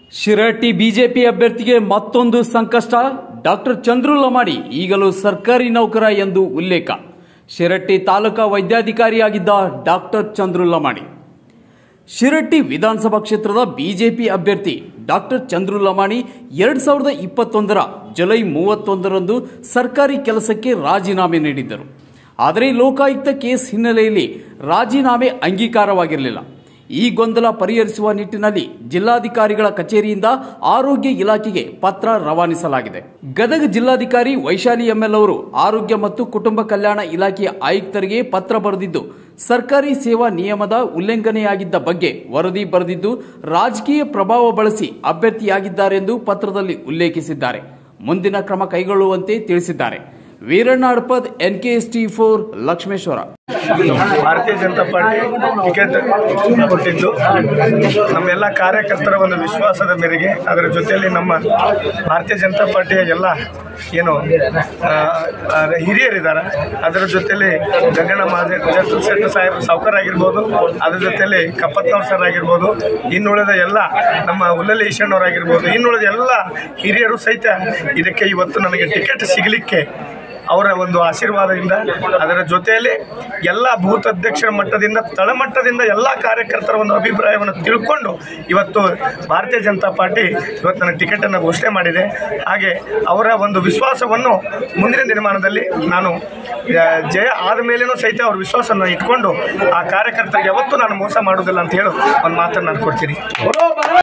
Shirahatti BJP ಅಭ್ಯರ್ಥಿಗೆ ಮತ್ತೊಂದು ಸಂಕಷ್ಟ ಡಾಕ್ಟರ್ ಚಂದ್ರು ಲಮಾಡಿ ಈಗಲೂ ಸರ್ಕಾರಿ ನೌಕರ ಎಂದು ಉಲ್ಲೇಖ ಶಿರಹಟ್ಟಿ ತಾಲೂಕಾ ವೈದ್ಯಾಧಿಕಾರಿಯಾಗಿದ್ದ ಡಾಕ್ಟರ್ ಚಂದ್ರು ಲಮಾಡಿ ಶಿರಹಟ್ಟಿ ವಿಧಾನಸಭಾ ಕ್ಷೇತ್ರದ ಬಿಜೆಪಿ ಅಭ್ಯರ್ಥಿ ಡಾಕ್ಟರ್ ಚಂದ್ರು ಲಮಾಣಿ ಎರಡ್ ಸಾವಿರದ ಇಪ್ಪತ್ತೊಂದರ ಜುಲೈ ಮೂವತ್ತೊಂದರಂದು ಸರ್ಕಾರಿ ಕೆಲಸಕ್ಕೆ ರಾಜೀನಾಮೆ ನೀಡಿದ್ದರು ಆದರೆ ಲೋಕಾಯುಕ್ತ ಕೇಸ್ ಹಿನ್ನೆಲೆಯಲ್ಲಿ ರಾಜೀನಾಮೆ ಅಂಗೀಕಾರವಾಗಿರಲಿಲ್ಲ ಈ ಗೊಂದಲ ಪರಿಹರಿಸುವ ನಿಟ್ಟಿನಲ್ಲಿ ಜಿಲ್ಲಾಧಿಕಾರಿಗಳ ಕಚೇರಿಯಿಂದ ಆರೋಗ್ಯ ಇಲಾಖೆಗೆ ಪತ್ರ ರವಾನಿಸಲಾಗಿದೆ ಗದಗ ಜಿಲ್ಲಾಧಿಕಾರಿ ವೈಶಾಲಿ ಎಂಎಲ್ ಅವರು ಆರೋಗ್ಯ ಮತ್ತು ಕುಟುಂಬ ಕಲ್ಯಾಣ ಇಲಾಖೆಯ ಆಯುಕ್ತರಿಗೆ ಪತ್ರ ಬರೆದಿದ್ದು ಸರ್ಕಾರಿ ಸೇವಾ ನಿಯಮದ ಉಲ್ಲಂಘನೆಯಾಗಿದ್ದ ಬಗ್ಗೆ ವರದಿ ಬರೆದಿದ್ದು ರಾಜಕೀಯ ಪ್ರಭಾವ ಬಳಸಿ ಅಭ್ಯರ್ಥಿಯಾಗಿದ್ದಾರೆಂದು ಪತ್ರದಲ್ಲಿ ಉಲ್ಲೇಖಿಸಿದ್ದಾರೆ ಮುಂದಿನ ಕ್ರಮ ಕೈಗೊಳ್ಳುವಂತೆ ತಿಳಿಸಿದ್ದಾರೆ ವೀರಣ್ಣ ಅಡ್ಪದ್ ಎನ್ಕೆಎಸ್ಟಿ ಫೋರ್ ಲಕ್ಷ್ಮೇಶ್ವರ ಭಾರತೀಯ ಜನತಾ ಪಾರ್ಟಿ ಟಿಕೆಟ್ ಕೊಟ್ಟಿದ್ದು ನಮ್ಮೆಲ್ಲ ಕಾರ್ಯಕರ್ತರ ಒಂದು ವಿಶ್ವಾಸದ ಮೇರೆಗೆ ಅದರ ಜೊತೆಯಲ್ಲಿ ನಮ್ಮ ಭಾರತೀಯ ಜನತಾ ಪಾರ್ಟಿಯ ಎಲ್ಲ ಏನು ಆ, ಆ, ಹಿರಿಯರಿದ್ದಾರೆ ಅದರ ಜೊತೆಯಲ್ಲಿ ಗಂಗಣ್ಣ ಮಹಾದೇವ್ ಜಸ್ಟ್ ಶೆಟ್ಟಿ ಸಾಹೇಬ್ ಸಾವ್ಕರ್ ಆಗಿರ್ಬೋದು ಅದ್ರ ಜೊತೆಯಲ್ಲಿ ಕಪ್ಪತ್ನವ್ರ ಸರ್ ಆಗಿರ್ಬೋದು ಇನ್ನುಳಿದ ಎಲ್ಲ ನಮ್ಮ ಉಲ್ಲಲ್ಲಿ ಈಶಣ್ಣವರಾಗಿರ್ಬೋದು ಇನ್ನುಳಿದ ಎಲ್ಲ ಹಿರಿಯರು ಸಹಿತ ಇದಕ್ಕೆ ಇವತ್ತು ನನಗೆ ಟಿಕೆಟ್ ಸಿಗಲಿಕ್ಕೆ ಅವರ ಒಂದು ಆಶೀರ್ವಾದದಿಂದ ಅದರ ಜೊತೆಯಲ್ಲಿ ಎಲ್ಲ ಬೂತ್ ಅಧ್ಯಕ್ಷರ ಮಟ್ಟದಿಂದ ತಳಮಟ್ಟದಿಂದ ಎಲ್ಲ ಕಾರ್ಯಕರ್ತರ ಒಂದು ಅಭಿಪ್ರಾಯವನ್ನು ತಿಳ್ಕೊಂಡು ಇವತ್ತು ಭಾರತೀಯ ಜನತಾ ಪಾರ್ಟಿ ಇವತ್ತು ನನ್ನ ಟಿಕೆಟನ್ನು ಘೋಷಣೆ ಮಾಡಿದೆ ಹಾಗೆ ಅವರ ಒಂದು ವಿಶ್ವಾಸವನ್ನು ಮುಂದಿನ ದಿನಮಾನದಲ್ಲಿ ನಾನು ಆ, ಜಯ ಆದ ಮೇಲೇನೂ ಸಹಿತ ಅವ್ರ ವಿಶ್ವಾಸವನ್ನು ಇಟ್ಕೊಂಡು ಆ ಕಾರ್ಯಕರ್ತರಿಗೆ ಯಾವತ್ತೂ ನಾನು ಮೋಸ ಮಾಡೋದಿಲ್ಲ ಅಂತ ಹೇಳಿ ಒಂದು ಮಾತನ್ನು ನಾನು ಕೊಡ್ತೀನಿ